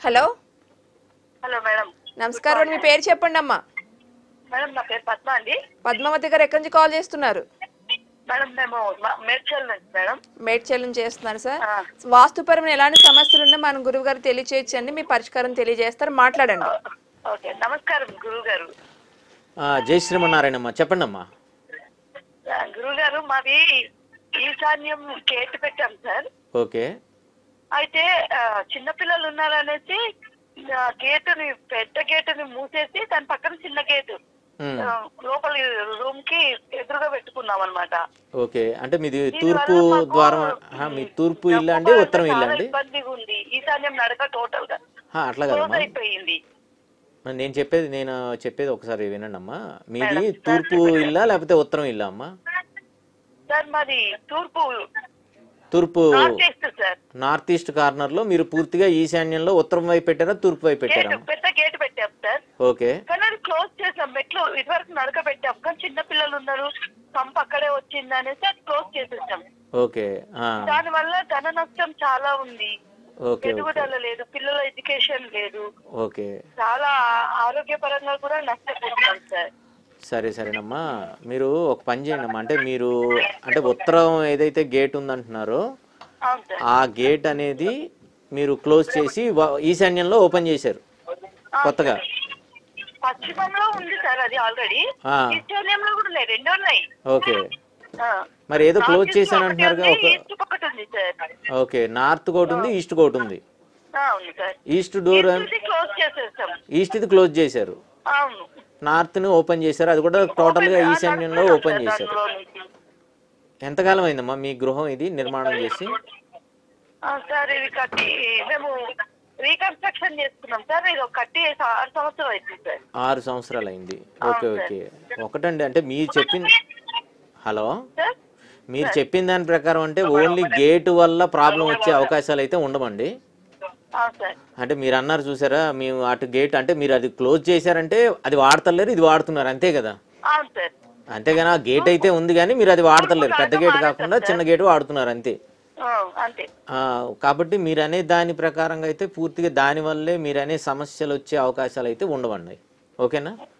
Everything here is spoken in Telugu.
హలో హలో మేడం నమస్కారం అండి మీ పేరు చెప్పండి అమ్మా మేడం నా పేరు పద్మ అండి పద్మావతి గారు ఎక్కడి నుంచి కాల్ చేస్తున్నారు మేడం మేము మ- మేడ్చల్ నుంచి మేడం మేడ్చల్ నుంచి చేస్తున్నారు సార్ ఆ. వాస్తుపరమైన ఎలాంటి సమస్యలు ఉన్నా మన గురువు గారు తెలియచేయచ్చండి మీ పరిష్కారం తెలియజేస్తారు మాట్లాడండి ఓకే నమస్కారం గురువు గారు ఆ, జై శ్రీమన్నారాయణమ్మ చెప్పండి అమ్మా గురువు గారు మాది ఈశాన్యం గేట్ పెట్టాం సార్ ఓకే అయితే ఆ, చిన్నపిల్లలు ఉన్నారనేసి ఆ, గేటుని పెద్ద గేటుని మూసేసి దాని పక్కన చిన్న గేటు ఉమ్, ఆ, లోపల రూమ్ కి ఎదురుగా పెట్టుకున్నాం అనమాట ఓకే అంటే మీది తూర్పు ద్వారం ఆ, మీ తూర్పు ఇల్లు అండి ఉత్తరం ఇల్లు అండి ఇబ్బందిగా ఉంది ఈశాన్యం నడక టోటల్ గా ఆ, అట్లా క్లోజ్ కదమ్మా అయిపోయింది మరి నేను చెప్పేది నేను చెప్పేది ఒకసారి వినండి అమ్మా మీది తూర్పు ఇల్లా లేకపోతే ఉత్తరం ఇల్లా అమ్మా సార్ మాది తూర్పు తూర్పు north east sir north east corner లో మీరు పూర్తిగా ఈశాన్యంలో ఉత్తరం వైపు పెట్టారా తూర్పు వైపు గేట్ పెట్టారా పెద్ద గేట్ పెట్టాం సార్ ఓకే కానీ అది క్లోజ్ చేసాం మెట్లు ఇదివరకు నడక పెట్టాం కానీ చిన్న పిల్లలు ఉన్నారు పంప్ అక్కడే వచ్చింది అనేసి అది క్లోజ్ చేసేసాం ఓకే ఆ, దాని వల్ల ధన నష్టం చాలా ఉంది ఓకే ఓకే ఎదుగుదల లేదు పిల్లల ఎడ్యుకేషన్ లేదు ఓకే చాలా ఆరోగ్యపరంగా కూడా నష్టపోతున్నాం సార్ సరే సరేనమ్మా మీరు ఒక పని చేయండి అమ్మా అంటే మీరు అంటే ఉత్తరం ఏదైతే గేట్ ఉందంటున్నారో అవును సార్ ఆ గేట్ అనేది మీరు క్లోజ్ చేసి వ- ఈశాన్యంలో ఓపెన్ చేశారు కొత్తగా పశ్చిమంలో ఉంది సార్ అది ఆల్రెడీ ఆ, ఈశాన్యంలో కూడా ఉన్నాయి రెండు ఉన్నాయి ఓకే ఆ. మరి ఏదో క్లోజ్ నార్త్ ఈస్ట్ చేశాను ఒకటి అంటున్నారుగా ఉంది, ఒక ఈస్ట్ ఒకటి ఉంది సార్ ఓకే నార్త్ కోట్ ఉంది ఈస్ట్ కోట్ ఉంది ఆ, అవును sir east door east close చేసేసాం ఈస్ట్ ఇది క్లోజ్ చేశారు అవును నార్త్ ని ఓపెన్ చేశారు అది కూడా టోటల్ గా ఓపెన్- ఆ, ఈశాన్యంలో నడుపుతున్నాం ఓపెన్ సార్ చేశారు దానిలో నుంచి. ఎంతకాలం అయిందమ్మా మీ గృహం ఇది నిర్మాణం చేసి ఆ, సార్ ఇది కట్టి మేము రీకన్స్ట్రక్షన్ చేసుకున్నాం సార్ ఇది ఒక కట్టి స- ఆరు సంవత్సరం అవుతుంది సార్ ఆరు సంవత్సరాలు అయింది ఓకే ఓకే ఒకటండి అంటే మీరు చెప్పింది హలో సార్ మీరు చెప్పిన దాని ప్రకారం అంటే ఓన్లీ గేట్ వల్ల ప్రాబ్లం వచ్చే అవకాశాలు అయితే ఉండమండి అవును సార్ అంటే మీరు అన్నారు చూసారా మేము అటు గేట్ అంటే మీరు అది క్లోజ్ చేశారంటే అది వాడతలేరు ఇది వాడుతున్నారు అంతే కదా అవును సార్ అంతేగాని ఆ గేట్ అయితే ఉంది కానీ మీరు అది వాడతలేరు పెద్ద గేట్ కాకుండా చిన్న గేట్ వాడుతున్నారు అంతే ఆ, అంతే ఆ, కాబట్టి మీరు అనే దాని ప్రకారంగా అయితే పూర్తిగా దాని వల్లే మీరు అనే సమస్యలు వచ్చే అవకాశాలు అయితే ఉండవండి ఓకేనా